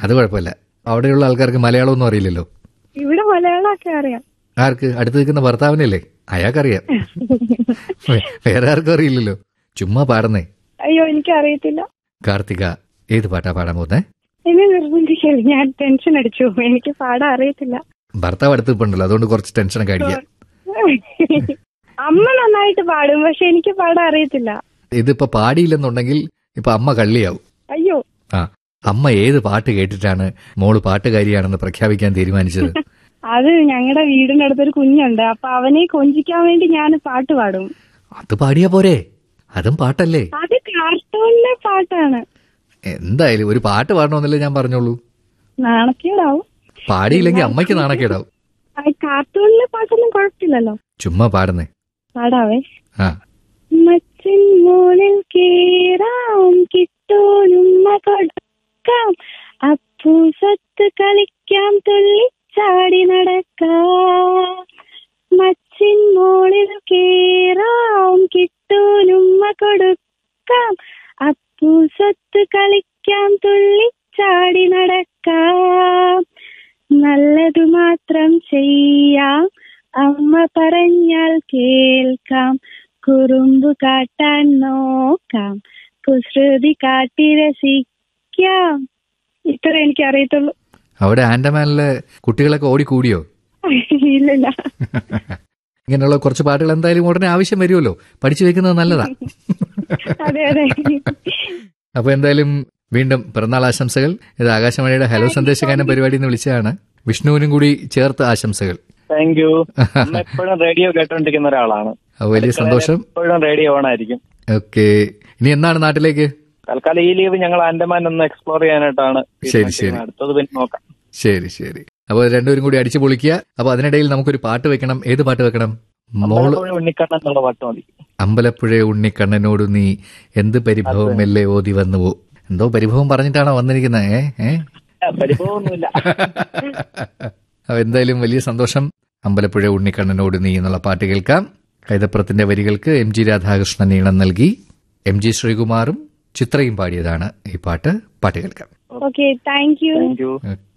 അത് കുഴപ്പമില്ല അവിടെയുള്ള ആൾക്കാർക്ക് മലയാളമൊന്നും അറിയില്ലല്ലോ ഇവിടെ മലയാളമൊക്കെ അറിയാം ആർക്ക് അടുത്ത് നിൽക്കുന്ന ഭർത്താവിനല്ലേ അയാൾക്കറിയാം വേ- വേറെ ആർക്കും അറിയില്ലല്ലോ ചുമ്മാ പാടുന്നേ അയ്യോ എനിക്ക് അറിയത്തില്ല കാർത്തിക ഏത് പാട്ടാ പാടാൻ പോകുന്നേ എന്നെ നിർബന്ധിക്കരുത് ഞാൻ ടെൻഷൻ അടിച്ചു എനിക്ക് പാടാൻ അറിയത്തില്ല ഭർത്താവ് അടുത്ത് ഇപ്പുണ്ടല്ലോ അതുകൊണ്ട് കുറച്ച് ടെൻഷനൊക്കെ അടിക്കാം അമ്മ നന്നായിട്ട് പാടും പക്ഷെ എനിക്ക് പാടാൻ അറിയത്തില്ല ഇതിപ്പോ പാടിയില്ലെന്നുണ്ടെങ്കിൽ ഇപ്പൊ അമ്മ കള്ളിയാവും അയ്യോ ആ അമ്മ ഏത് പാട്ട് കേട്ടിട്ടാണ് മോള് പാട്ടുകാരിയാണെന്ന് പ്രഖ്യാപിക്കാൻ തീരുമാനിച്ചത് അത് ഞങ്ങളുടെ വീടിന്റെ അടുത്തൊരു കുഞ്ഞുണ്ട് അപ്പൊ അവനെ കൊഞ്ചിക്കാൻ വേണ്ടി ഞാൻ പാട്ട് പാടും അത് പാടിയാ പോരെ അതും പാട്ടല്ലേ അത് കാർട്ടൂണിലെ പാട്ടാണ് എന്തായാലും ഒരു പാട്ട് പാടണമെന്നല്ലേ ഞാൻ പറഞ്ഞോളൂ നാണക്കേടാവും പാടിയില്ലെങ്കിൽ അമ്മയ്ക്ക് നാണക്കേടാവും ആ കാർട്ടൂണിലെ പാട്ടൊന്നും കുഴപ്പമില്ലല്ലോ ചുമ്മാ പാടുന്നേ പാടാവേ ആ മച്ചിൻ മോളിൽ കേറാം കിട്ടോനുമ്മ കൊടുക്കാം അപ്പൂ സത്ത് കളിക്കാം തുള്ളിച്ചാടി നടക്കാം മച്ചിൻ മോളിൽ കേറാം കിട്ടോനുമ്മ കൊടുക്കാം അപ്പൂ സത്ത് കളിക്കാം തുള്ളിച്ചാടി നടക്കാം നല്ലതു മാത്രം ചെയ്യാം അമ്മ പറഞ്ഞാൽ കേൾക്കാം കുറുമ്പ് കാട്ടാൻ നോക്കാം കുസൃതി കാട്ടി രസിക്കാം ഇത്ര എനിക്ക് അറിയത്തുള്ളൂ അവിടെ ആൻഡമാനിലെ കുട്ടികളൊക്കെ ഓടിക്കൂടിയോ ഇല്ലില്ല ഇങ്ങനെയുള്ള കുറച്ച് പാട്ടുകൾ എന്തായാലും ഉടനെ ആവശ്യം വരുമല്ലോ പഠിച്ചു വെക്കുന്നത് നല്ലതാ അതെ അതെ അപ്പൊ എന്തായാലും വീണ്ടും പിറന്നാൾ ആശംസകൾ ഇത് ആകാശവാണിയുടെ ഹലോ സന്ദേശഗാനം പരിപാടി എന്ന് വിളിച്ചതാണ് വിഷ്ണുവിനും കൂടി ചേർത്ത് ആശംസകൾ താങ്ക് യു അമ്മ എപ്പോഴും റേഡിയോ കേട്ടോണ്ടിരിക്കുന്ന ഒരാളാണ് അപ്പൊ വലിയ സന്തോഷം എപ്പോഴും റേഡിയോ ഓൺ ആയിരിക്കും ഓക്കെ ഇനി എന്നാണ് നാട്ടിലേക്ക് തൽക്കാലം ഈ ലീവ് ഞങ്ങൾ ആൻഡമാൻ ഒന്ന് എക്സ്പ്ലോർ ചെയ്യാനായിട്ടാണ് ശരി, ശരി. തീരുമാനിച്ചിരിക്കുന്നത്. അടുത്തത് പിന്നെ നോക്കാം ശരി ശരി അപ്പൊ രണ്ടുപേരും കൂടി അടിച്ചു പൊളിക്കുക അപ്പൊ അതിനിടയിൽ നമുക്കൊരു പാട്ട് വെക്കണം ഏത് പാട്ട് വെക്കണം മോള് അമ്പലപ്പുഴ ഉണ്ണിക്കണ്ണൻ എന്നുള്ള പാട്ട് മതി അമ്പലപ്പുഴ ഉണ്ണിക്കണ്ണനോട് നീ എന്ത് പരിഭവം മെല്ലെ ഓതി വന്നുവോ എന്തോ പരിഭവം പറഞ്ഞിട്ടാണോ വന്നിരിക്കുന്നത് ഏ ഏ ആ, പരിഭവമൊന്നുമില്ല അപ്പൊ എന്തായാലും വലിയ സന്തോഷം അമ്പലപ്പുഴ ഉണ്ണിക്കണ്ണനോട് നീ എന്നുള്ള പാട്ട് കേൾക്കാം കൈതപ്രത്തിന്റെ വരികൾക്ക് എം ജി രാധാകൃഷ്ണൻ ഈണം നൽകി എം ജി ശ്രീകുമാറും ചിത്രയും പാടിയതാണ് ഈ പാട്ട് പാട്ട് കേൾക്കാം okay thank you thank you okay